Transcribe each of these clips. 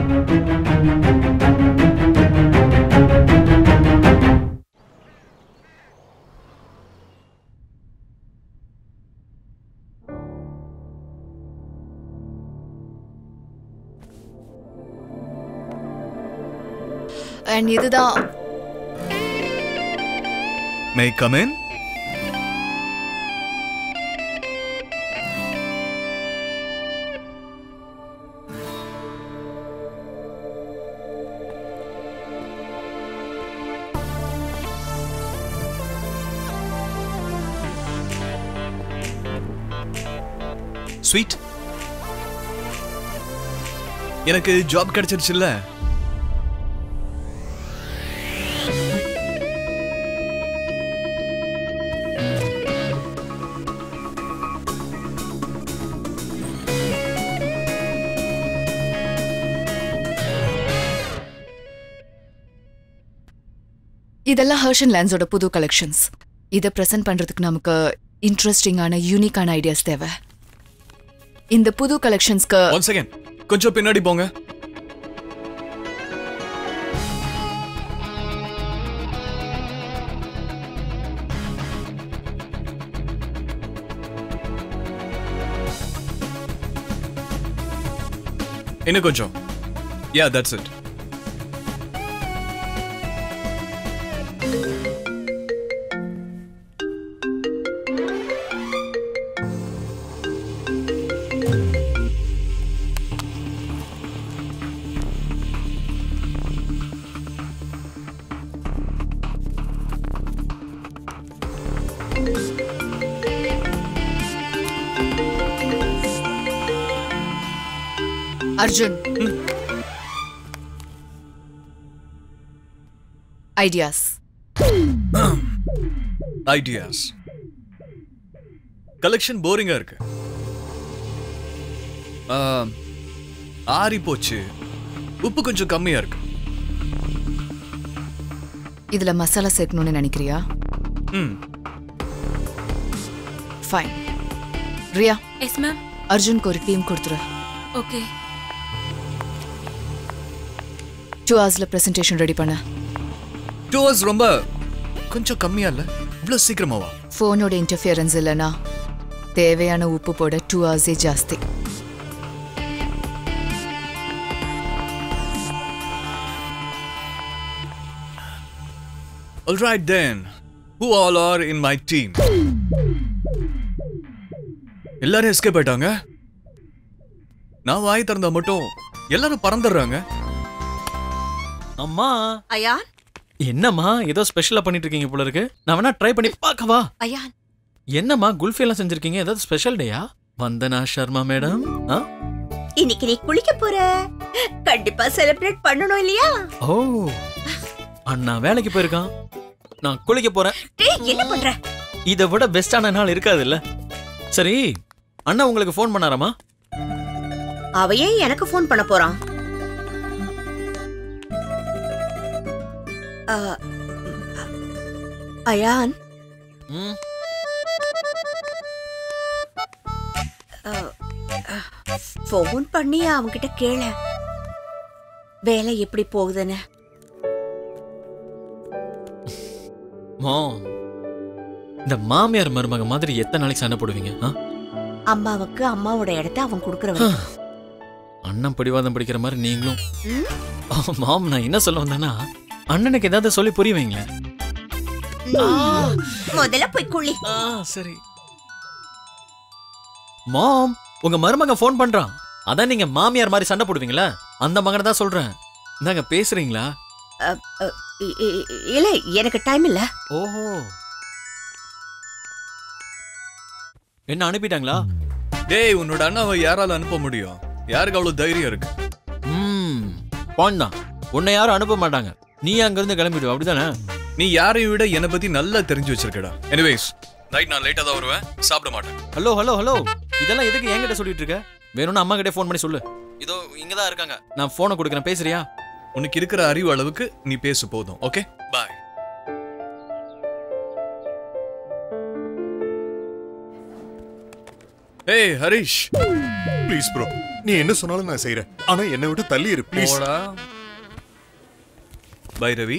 And இதுதான் may come in sweet எனக்கு job கிடைச்சிருச்சுல்ல இதெல்லாம் ஹர்ஷன் லேண்ட்ஸோட புது கலெக்ஷன்ஸ் இதை ப்ரெசென்ட் பண்றதுக்கு நமக்கு இன்ட்ரெஸ்டிங்கான யூனிக்கான ஐடியாஸ் தேவை இந்த புது கலெக்ஷன்ஸ்க்கு ஒன் செகண்ட் கொஞ்சம் பின்னாடி போங்க இன்னும் கொஞ்சம் yeah that's it Arjun ideas ideas collection போரிங்கா இருக்கு ஆ, ஆறி போச்சு உப்பு கொஞ்சம் கம்மியா இருக்கு இதுல மசாலா சேர்க்கணும்னு நினைக்கிறியா ம் ஃபைன் ரியா எஸ் மேம் அர்ஜுனுக்கு ஒரு டீம் கொடுத்துரு ஓகே டூ ஹவர்ஸ்ல பிரசன்டேஷன் ரெடி பண்ண டூ ஹவர்ஸ் ரொம்ப கொஞ்சம் கம்மியா இல்ல இவ்வளவு சீக்கிரமாவா ஃபோனோட இன்டர்ஃபியரன்ஸ் இல்லைன்னா தேவையான உப்பு போட டூ ஹவர்ஸே ஜாஸ்தி All right then. Who all are in my team? எல்லாரும் எஸ்கேப் ஆயிட்டாங்க நான் வாய் திறந்தா மட்டும் எல்லாரும் பறந்துடுறாங்க அம்மா அயான் என்னம்மா ஏதோ ஸ்பெஷலா பண்ணிட்டு இருக்கீங்க போல இருக்கு நான் வேணா ட்ரை பண்ணி பார்க்கவா அயான் என்னம்மா குல்ஃபி எல்லாம் செஞ்சிருக்கீங்க ஏதாவது ஸ்பெஷல் டேயா வந்தனா சர்மா மேடம் ஆ இன்னைக்கு நீ குளிக்க போற கண்டிப்பா செலிப்ரேட் பண்ணணும் இல்லையா ஓ அண்ணா வேலைக்கு போயிருக்கான் நான் குளிக்க போறேன் டேய் என்ன பண்ற இதை விட பெஸ்டான நாள் இருக்காது இல்ல சரி அண்ணா உங்களுக்கு ஃபோன் பண்ணாராமா அவ ஏன் எனக்கு ஃபோன் பண்ண போறான் ஆ, அயான் ம் ஃபோன் பண்ணி அவன்கிட்ட கேள வேலை எப்படி போகுதுன்னு மாம் இந்த மாமியார் மருமக மாதிரி எத்தனை நாளைக்கு சண்டை போடுவீங்க ஆ? அம்மாவுக்கு அம்மாவோட இடத்த அவன் கொடுக்கறவன் அண்ணன் பிடிவாதம் பிடிக்கிற மாதிரி நீங்களும் ம்? ஆ, மாம் நான் என்ன சொல்ல வந்தேன்னா அண்ணனுக்கு ஏதாவது சொல்லி புரிய வைங்களேன் ம். முதல்ல போய் குளி ஆ சரி மாம் உங்க மருமகன் ஃபோன் பண்றான் அதான் நீங்க மாமியார் மாதிரி சண்டை போடுவீங்களா அந்த மகனை தான் சொல்றேன் இந்தாங்க பேசுறீங்களா இ- இ- இல்ல எனக்கு டைம் இல்ல ஓஹோ என்ன அனுப்பிட்டாங்களா டேய் உன்னோட அண்ணாவை யாரால அனுப்ப முடியும் யாருக்கு அவ்வளவு தைரியம் இருக்கு ம் பான் தான் உன்னை யாரும் அனுப்ப மாட்டாங்க நீ அங்கிருந்து கிளம்பிடுவ அப்படிதானே நீ யாரையும் விட என்னை பத்தி நல்லா தெரிஞ்சு வச்சிருக்கடா எனிவேஸ் நைட் நான் லேட்டா தான் வருவேன் சாப்பிட மாட்டேன் ஹலோ ஹலோ ஹலோ இதெல்லாம் எதுக்கு என்கிட்ட சொல்லிட்டு இருக்க வேணும்னா அம்மா கிட்டே ஃபோன் பண்ணி சொல்லு இதோ இங்க தான் இருக்காங்க நான் போனை கொடுக்குறேன் பேசுறியா உனக்கு இருக்கிற அறிவு அளவுக்கு நீ பேசு போதும் ஓகே பாய் ஏய் ஹரிஷ் ப்ளீஸ் ப்ரோ நீ என்ன சொன்னாலும் நான் செய்யறேன் ஆனா என்னை விட்டு தள்ளி இரு ப்ளீஸ் போடா பை ரவி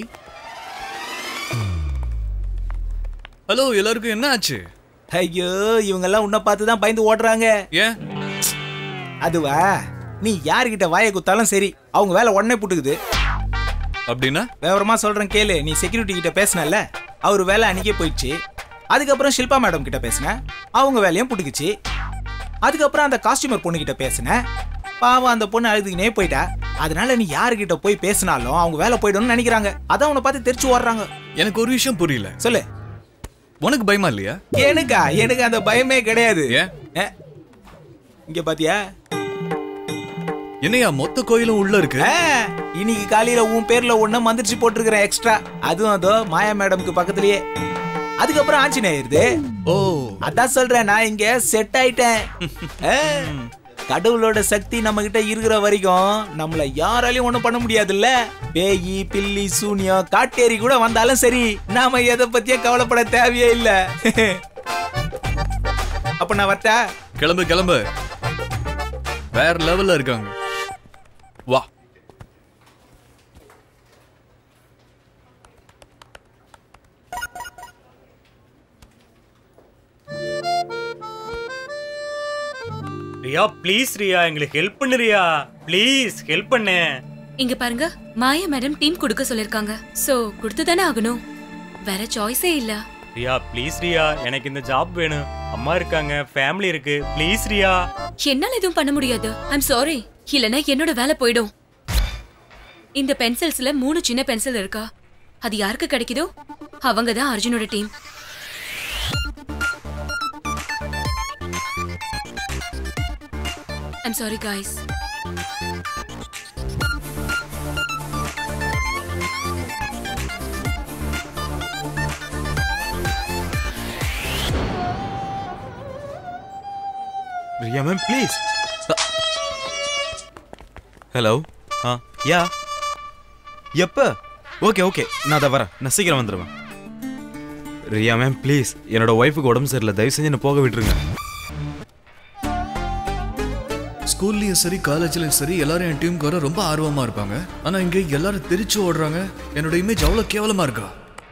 ஹலோ எல்லாருக்கும் என்ன ஆச்சு ஐயோ இவங்கெல்லாம் உன்னை பார்த்து தான் பயந்து ஓடுறாங்க ஏன் அதுவா நீ யார்கிட்ட வாயை குத்தாலும் சரி அவங்க வேலை உடனே புட்டுக்குது அப்படின்னா விவரமா சொல்றேன் கேளு நீ செக்யூரிட்டி கிட்ட பேசினல அவர் வேலை அன்னைக்கே போயிடுச்சு அதுக்கப்புறம் ஷில்பா மேடம் கிட்ட பேசினேன் அவங்க வேலையும் புட்டுக்குச்சு அதுக்கப்புறம் அந்த காஸ்டியூமர் பொண்ணு கிட்ட பேசினேன் பாவம் அந்த பொண்ணு அழுதுகினே போயிட்டா அதனால நீ யாருகிட்ட போய் பேசினாலும் அவங்க வேலை போயிடும்னு நினைக்கிறாங்க அதான் உன்னை பார்த்து தெரிச்சு ஓடுறாங்க எனக்கு ஒரு விஷயம் புரியல சொல்லு உனக்கு பயமா இல்லையா எனக்கா எனக்கு அந்த பயமே கிடையாது ஏன் ஏ, இங்க பாத்தியா என்னையா மொத்த கோயிலும் உள்ள இருக்கு ஆ, இன்னைக்கு காலையில உன் பேர்ல ஒண்ணு மந்திரிச்சு போட்டிருக்கிறேன் எக்ஸ்ட்ரா அதுவும் அதோ மாயா மேடம்க்கு பக்கத்துலயே அதுக்கப்புறம் ஆஞ்சநேயருது ஓ அதான் சொல்றேன் நான் இங்க செட் ஆயிட்டேன் ஆ, கடவுளோட சக்தி நம்ம கிட்ட இருக்கிற வரைக்கும் நம்மள யாராலையும் ஒண்ணும் பண்ண முடியாதுல்ல பேயி பில்லி சூனியம் காட்டேரி கூட வந்தாலும் சரி நாம எதை பத்தியும் கவலைப்பட தேவையே இல்ல அப்ப நான் வரட்டா கிளம்பு கிளம்பு வேற லெவல்ல இருக்காங்க வா ரியா ப்ளீஸ் ரியா எங்களுக்கு ஹெல்ப் பண்ணு ரியா ப்ளீஸ் ஹெல்ப் பண்ணு இங்க பாருங்க மாயா மேடம் டீம் கொடுக்க சொல்லிருக்காங்க சோ கொடுத்து தானே ஆகணும் வேற சாய்ஸே இல்ல ரியா ப்ளீஸ் ரியா எனக்கு இந்த ஜாப் வேணும் அம்மா இருக்காங்க ஃபேமிலி இருக்கு ப்ளீஸ் ரியா என்னால எதுவும் பண்ண முடியாது ஐம் சாரி இல்லனா என்னோட வேலை போயிடும் இந்த பென்சில்ஸ்ல மூணு சின்ன பென்சில் இருக்கா அது யாருக்கு கிடைக்குதோ அவங்க தான் அர்ஜுனோட team I'm sorry guys Riya ma'am please hello ஆ யா எப்போ ஓகே ஓகே நான் அதை வரேன் நான் சீக்கிரம் வந்துடுவேன் ரியா மேம் ப்ளீஸ் என்னோட ஒய்ஃபுக்கு உடம்பு சரியில்லை தயவு செஞ்சு என்னை போக விட்டுருங்க ஸ்கூல்லயும் சரி காலேஜ்லயும் சரி எல்லாரும் என் டீமுக்கு வர ரொம்ப ஆர்வமா இருப்பாங்க ஆனா இங்க எல்லாரும் தெரிச்சு ஓடுறாங்க என்னோட இமேஜ் அவ்வளவு கேவலமா இருக்கா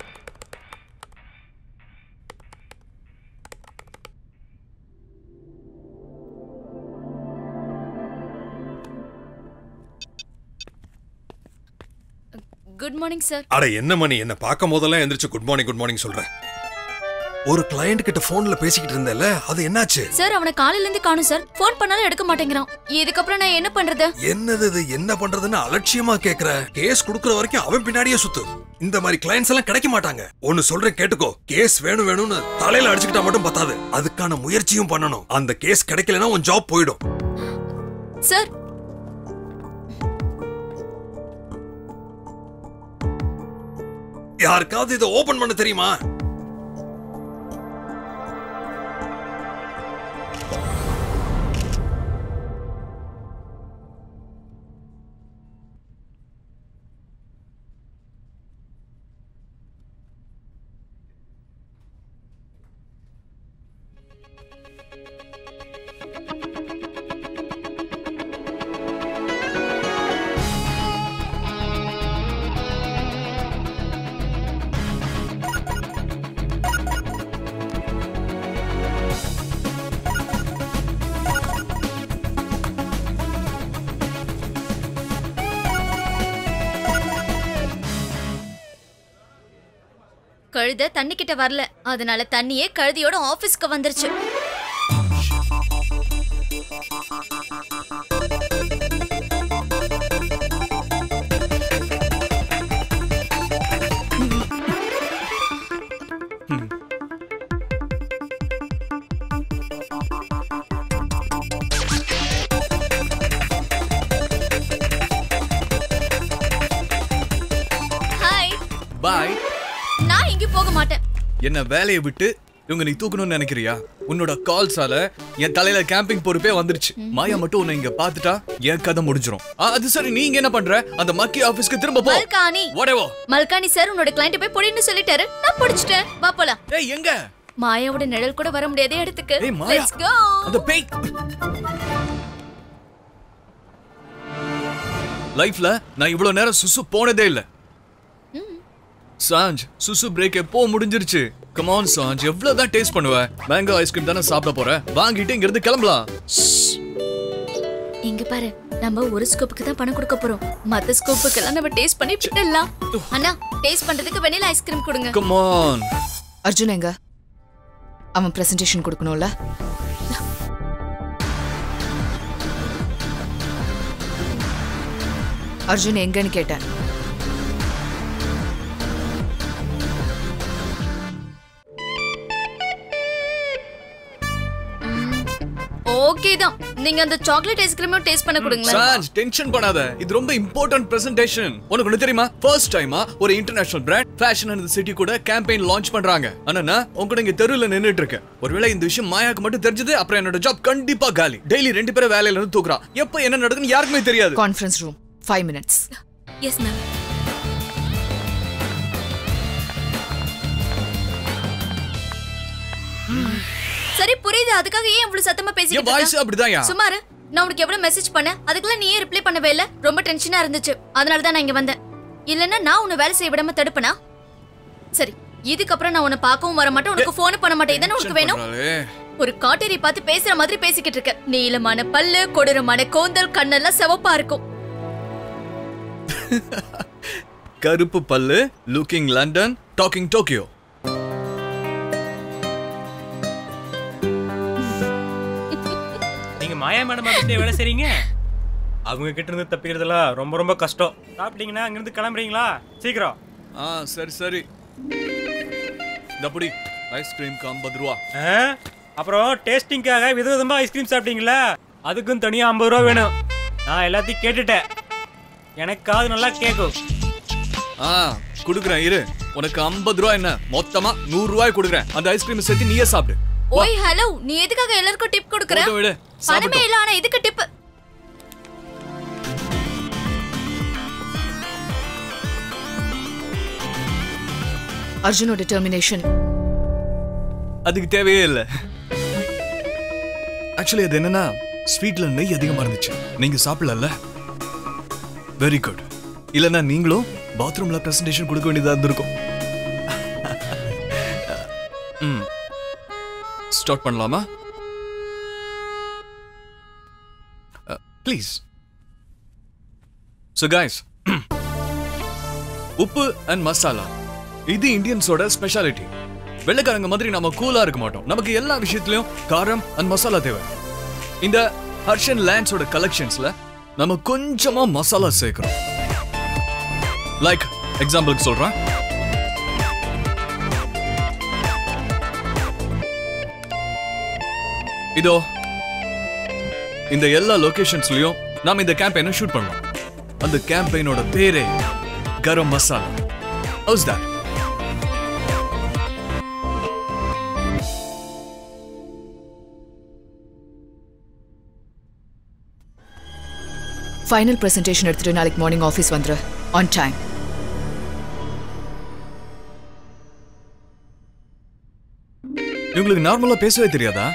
குட் மார்னிங் சார் அட என்ன மணி என்ன பார்க்கும் போதெல்லாம் எந்திரிச்சு குட் மார்னிங் குட் மார்னிங் சொல்றேன் ஒரு கிளையண்ட் கிட்ட போன்ல பேசிக்கிட்டு இருந்தேல்ல அது என்னாச்சு சார் அவனை காலையில இருந்து காணும் சார் ஃபோன் பண்ணாலும் எடுக்க மாட்டேங்கிறான் இதுக்கப்புறம் நான் என்ன பண்றது என்னது இது என்ன பண்றதுன்னு அலட்சியமா கேக்குற கேஸ் குடுக்குற வரைக்கும் அவன் பின்னாடியே சுத்து இந்த மாதிரி கிளைண்ட்ஸ் எல்லாம் கிடைக்க மாட்டாங்க ஒன்னு சொல்றேன் கேட்டுக்கோ கேஸ் வேணும் வேணும்னு தலையில அடிச்சுக்கிட்டா மட்டும் பத்தாது அதுக்கான முயற்சியும் பண்ணணும் அந்த கேஸ் கிடைக்கலனா உன் ஜாப் போயிடும் சார் யாருக்காவது இதை ஓபன் பண்ண தெரியுமா கழுத தண்ணி கிட்ட வரல அதனால தண்ணியே கழுதியோட ஆபீஸ்க்கு வந்துருச்சு ஹாய் பாய் நான் இங்க போக மாட்டேன் என்ன வேலையை விட்டு இவங்க நீ தூக்கணும்னு நினைக்கிறியா உன்னோட கால்ஸால என் தலையில கேம்பிங் பொறுப்பே வந்துருச்சு மாயா மட்டும் உன்னை இங்க பாத்துட்டா என் கதை முடிஞ்சிரும் ஆ, அது சரி நீ இங்க என்ன பண்ற அந்த மக்கி ஆபீஸ்க்கு திரும்ப போ மல்கானி whatever மல்கானி சார் உன்னோட கிளைண்ட் போய் புடின்னு சொல்லிட்டாரு நான் புடிச்சிட்டேன் வா போலாம் ஏய் எங்க மாயாவோட நிழல் கூட வர முடியாத இடத்துக்கு ஏய் மாயா லெட்ஸ் கோ அந்த பேய் லைஃப்ல நான் இவ்வளவு நேரம் சுசு போனதே இல்ல சாஞ்ச் சுசு பிரேக் எப்போ முடிஞ்சிருச்சு கமான் சாஞ்ச் எவ்வளவுதான் டேஸ்ட் பண்ணுவ மேங்கோ ஐஸ்கிரீம் தானே சாப்பிட போற வாங்கிட்டு இங்க இருந்து கிளம்பலாம் இங்க பாரு நம்ம ஒரு ஸ்கூப்புக்கு தான் பணம் கொடுக்க போறோம் மத்த ஸ்கூப்புக்கெல்லாம் நம்ம டேஸ்ட் பண்ணி விட்டுடலாம் அண்ணா டேஸ்ட் பண்றதுக்கு வெனிலா ஐஸ்கிரீம் கொடுங்க கமான் அர்ஜுன் எங்க அவன் பிரசன்டேஷன் கொடுக்கணும்ல அர்ஜுன் எங்கன்னு கேட்டேன் ஓகே தான் நீங்க அந்த சாக்லேட் ஐஸ்கிரீமும் டேஸ்ட் பண்ண கொடுங்களேன் சாஞ்ச் டென்ஷன் பண்ணாத இது ரொம்ப இம்பார்ட்டன்ட் பிரசன்டேஷன் உனக்கு ஒண்ணு தெரியுமா ஃபர்ஸ்ட் டைமா ஒரு international brand fashion and city கூட கேம்பெயின் லான்ச் பண்றாங்க ஆனா நான் உங்க இங்க தெருவில் நின்னுட்டு இருக்கேன் ஒருவேளை இந்த விஷயம் மாயாக்கு மட்டும் தெரிஞ்சது அப்புறம் என்னோட ஜாப் கண்டிப்பா காலி டெய்லி ரெண்டு பேரும் வேலையில இருந்து தூக்குறான் எப்ப என்ன நடக்குன்னு யாருக்குமே தெரியாது conference room five minutes yes ma'am சரி புரியுது அதுக்காக ஏன் இவ்வளவு சத்தமா என் பேசிக்கிட்டு வாய்ஸ் இருக்க? அப்படிதான்யா சுமாரு நான் உனக்கு எவ்வளவு மெசேஜ் பண்ணேன் அதுக்கெல்லாம் நீ ஏன் ரிப்ளை பண்ணவே இல்ல ரொம்ப டென்ஷனா இருந்துச்சு அதனால தான் நான் இங்க வந்தேன் இல்லன்னா நான் உன்னை வேலை செய்ய விடாம தடுப்பனா சரி இதுக்கப்புறம் நான் உன்னை பார்க்கவும் வர மாட்டேன் உனக்கு போன் பண்ண மாட்டேன் இதானே உனக்கு வேணும் பண்றாளே. ஒரு காட்டேரி பார்த்து பேசுற மாதிரி பேசிக்கிட்டு இருக்க நீளமான பல்லு கொடூரமான கோந்தல் கண்ணெல்லாம் சிவப்பா இருக்கும் கருப்பு பல்லு லுக்கிங் லண்டன் டாக்கிங் டோக்கியோ நீங்க மாயா மேடம் கிட்டே வேலை செய்றீங்க அவங்க கிட்ட இருந்து தப்பிக்கிறதுலாம் ரொம்ப ரொம்ப கஷ்டம் சாப்பிட்டீங்கன்னா அங்கிருந்து கிளம்புறீங்களா சீக்கிரம் ஆ சரி சரி தப்புடி ஐஸ்கிரீம்க்கு ஐம்பது ரூபா ஆ? அப்புறம் டேஸ்டிங்காக விதவிதமா ஐஸ்கிரீம் சாப்பிட்டீங்களா அதுக்கும் தனியா ஐம்பது ரூபா வேணும் நான் எல்லாத்தையும் கேட்டுட்டேன் எனக்கு காது நல்லா கேட்கும் ஆ குடுக்குறேன் இரு உனக்கு ஐம்பது ரூபா என்ன மொத்தமா நூறு ரூபாய் கொடுக்குறேன் அந்த ஐஸ்கிரீம் சேர்த்து நீயே சாப்பிடு ஓய் ஹலோ நீ எதுக்காக எல்லாருக்கும் டிப் கொடுக்கற போட்டு விடு பணமே சாப்பிட்டோம் இல்ல ஆனா எதுக்கு டிப் அர்ஜுனோட டெர்மினேஷன் அதுக்கு தேவையே இல்ல ஆக்சுவலி அது என்னன்னா ஸ்வீட்ல நெய் அதிகமா இருந்துச்சு நீங்க சாப்பிடல வெரி குட் இல்லைன்னா நீங்களும் பாத்ரூம்ல பிரசன்டேஷன் கொடுக்க வேண்டியதா இருந்திருக்கும் ம் ஸ்டார்ட் பண்ணலாமா ப்ளீஸ் ஸோ guys உப்பு அண்ட் மசாலா இது இந்தியன்ஸோட ஸ்பெஷாலிட்டி வெள்ளைக்காரங்க மாதிரி நம்ம கூலா இருக்க மாட்டோம் நமக்கு எல்லா விஷயத்திலயும் காரம் அண்ட் மசாலா தேவை இந்த ஹர்ஷன் லேண்ட்ஸோட கலெக்ஷன்ஸ்ல நம்ம கொஞ்சமா மசாலா சேர்க்கிறோம் லைக் எக்ஸாம்பிளுக்கு சொல்றேன் இதோ இந்த எல்லா லொகேஷன்ஸ்லயும் நாம இந்த கேம்பெயினை ஷூட் பண்ணலாம் அந்த கேம்பெயினோட பேரே garam masala house that final presentation எடுத்துட்டு நாளைக்கு மார்னிங் ஆஃபீஸ் வந்துரு ஆன் டைம் இவங்களுக்கு நார்மலா பேசவே தெரியாதா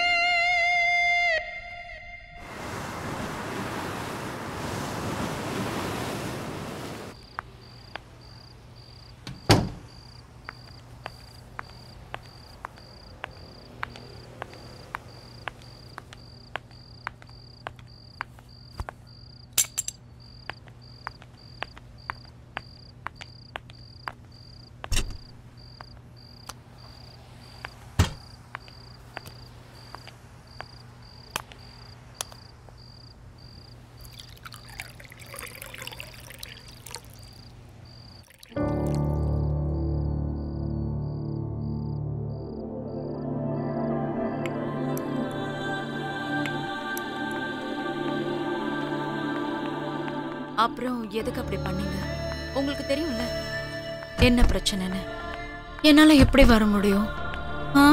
அப்புறம் எதுக்கு அப்படி பண்ணீங்க உங்களுக்கு தெரியும்ல என்ன பிரச்சனைன்னு என்னால எப்படி வர முடியும் ஆ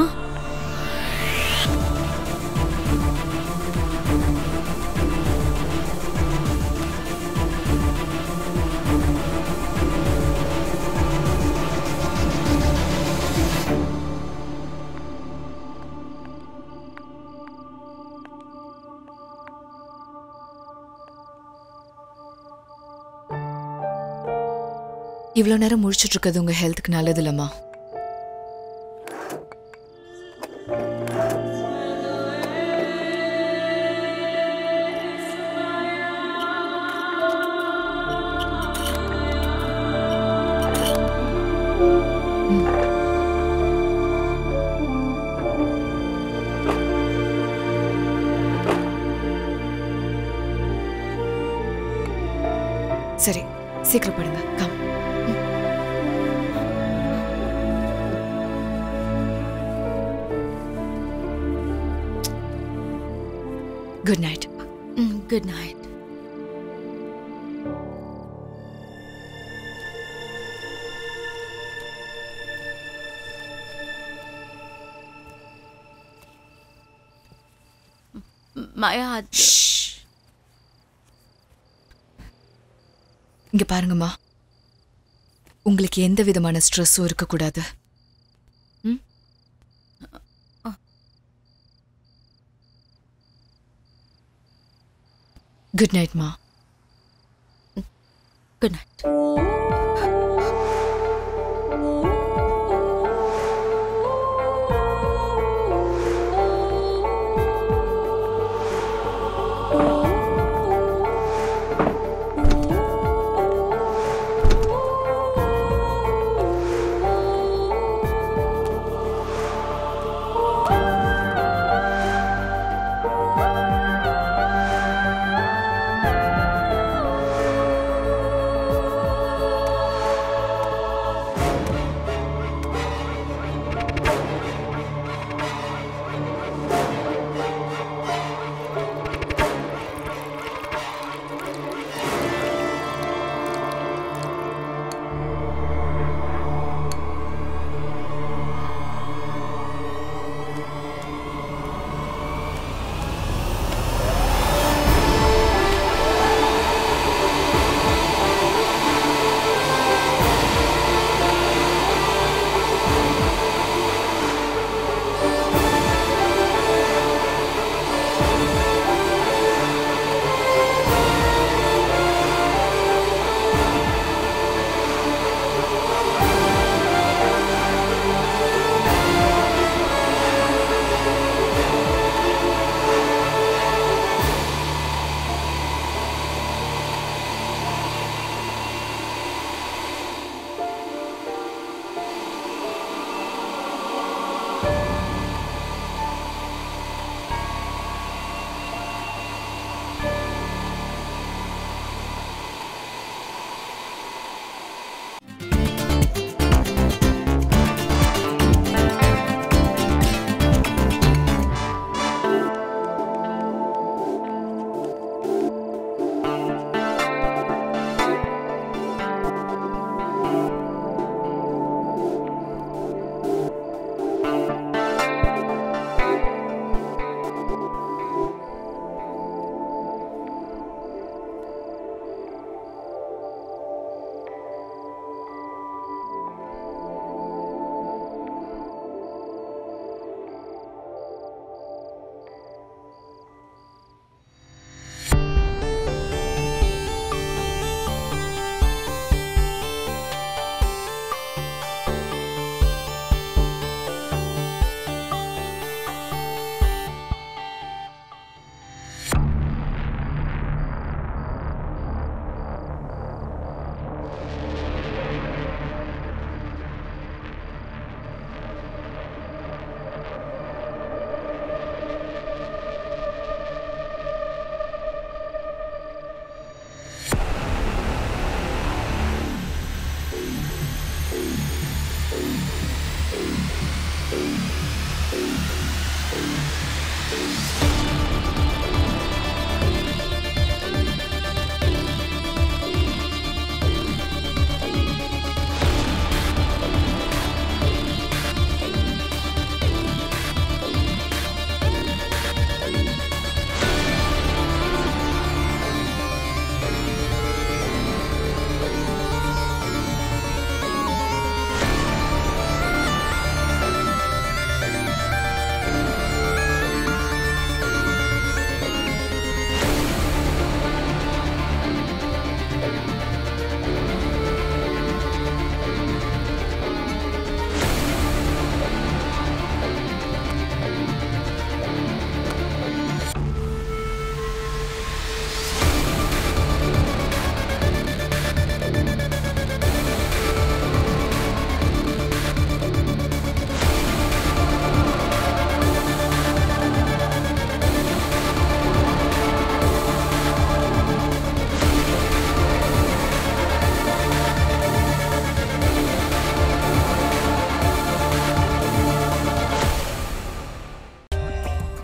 இவ்வளோ நேரம் முழிச்சிட்டு இருக்கிறது உங்க ஹெல்த்துக்கு நல்லது இல்லம்மா சரி சீக்கிரம் படுங்க come good night good night Maya அது- இங்க பாருங்கம்மா உங்களுக்கு எந்த விதமான ஸ்ட்ரெஸ்ஸும் இருக்கக்கூடாது ம்? குட் நைட்மா குட் நைட் ஆ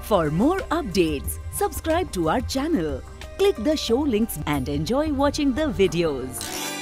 For more updates, subscribe to our channel, click the show links and enjoy watching the videos.